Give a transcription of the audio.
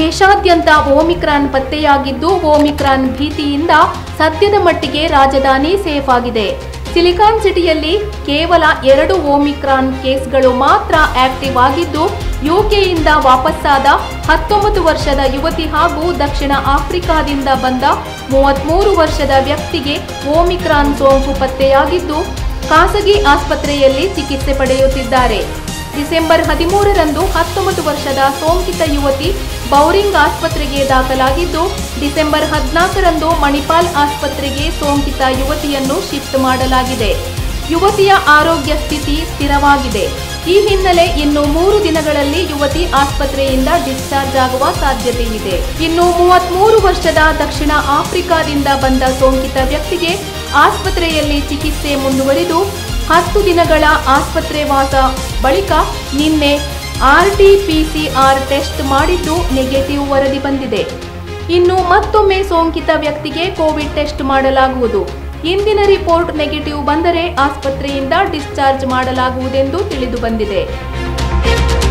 ದೇಶಾದ್ಯಂತ ಓಮಿಕ್ರಾನ್ ಪತ್ತೆಯಾಗಿದ್ದು ಓಮಿಕ್ರಾನ್ ಭೀತಿಯಿಂದ ಸದ್ಯದ ಮಟ್ಟಿಗೆ ರಾಜಧಾನಿ ಸೇಫ್ ಆಗಿದೆ ಸಿಲಿಕಾನ್ ಸಿಟಿಯಲ್ಲಿ ಕೇವಲ ಎರಡು ಓಮಿಕ್ರಾನ್ ಕೇಸ್ಗಳು ಮಾತ್ರ ಆಕ್ಟಿವ್ ಆಗಿದ್ದು ಯುಕೆಯಿಂದ ವಾಪಸ್ಸಾದ ಹತ್ತೊಂಬತ್ತು ವರ್ಷದ ಯುವತಿ ಹಾಗೂ ದಕ್ಷಿಣ ಆಫ್ರಿಕಾದಿಂದ ಬಂದ ಮೂವತ್ಮೂರು ವರ್ಷದ ವ್ಯಕ್ತಿಗೆ ಓಮಿಕ್ರಾನ್ ಸೋಂಕು ಪತ್ತೆಯಾಗಿದ್ದು ಖಾಸಗಿ ಆಸ್ಪತ್ರೆಯಲ್ಲಿ ಚಿಕಿತ್ಸೆ ಪಡೆಯುತ್ತಿದ್ದಾರೆ ಡಿಸೆಂಬರ್ ಹದಿಮೂರರಂದು ಹತ್ತೊಂಬತ್ತು ವರ್ಷದ ಸೋಂಕಿತ ಯುವತಿ ಬೌರಿಂಗ್ ಆಸ್ಪತ್ರೆಗೆ ದಾಖಲಾಗಿದ್ದು ಡಿಸೆಂಬರ್ ಹದಿನಾಲ್ಕರಂದು ಮಣಿಪಾಲ್ ಆಸ್ಪತ್ರೆಗೆ ಸೋಂಕಿತ ಯುವತಿಯನ್ನು ಶಿಫ್ಟ್ ಮಾಡಲಾಗಿದೆ ಯುವತಿಯ ಆರೋಗ್ಯ ಸ್ಥಿತಿ ಸ್ಥಿರವಾಗಿದೆ ಈ ಹಿನ್ನೆಲೆ ಇನ್ನು ಮೂರು ದಿನಗಳಲ್ಲಿ ಯುವತಿ ಆಸ್ಪತ್ರೆಯಿಂದ ಡಿಸ್ಚಾರ್ಜ್ ಆಗುವ ಸಾಧ್ಯತೆ ಇದೆ ಇನ್ನು ಮೂವತ್ಮೂರು ವರ್ಷದ ದಕ್ಷಿಣ ಆಫ್ರಿಕಾದಿಂದ ಬಂದ ಸೋಂಕಿತ ವ್ಯಕ್ತಿಗೆ ಆಸ್ಪತ್ರೆಯಲ್ಲಿ ಚಿಕಿತ್ಸೆ ಮುಂದುವರಿದು ಹತ್ತು ದಿನಗಳ ಆಸ್ಪತ್ರೆ ವಾಸ ಬಳಿಕ ನಿನ್ನೆ ಆರ್ಟಿಪಿಸಿಆರ್ ಟೆಸ್ಟ್ ಮಾಡಿದ್ದು ನೆಗೆಟಿವ್ ವರದಿ ಬಂದಿದೆ ಇನ್ನು ಮತ್ತೊಮ್ಮೆ ಸೋಂಕಿತ ವ್ಯಕ್ತಿಗೆ ಕೋವಿಡ್ ಟೆಸ್ಟ್ ಮಾಡಲಾಗುವುದು ಇಂದಿನ ರಿಪೋರ್ಟ್ ನೆಗೆಟಿವ್ ಬಂದರೆ ಆಸ್ಪತ್ರೆಯಿಂದ ಡಿಸ್ಚಾರ್ಜ್ ಮಾಡಲಾಗುವುದೆಂದು ತಿಳಿದು ಬಂದಿದೆ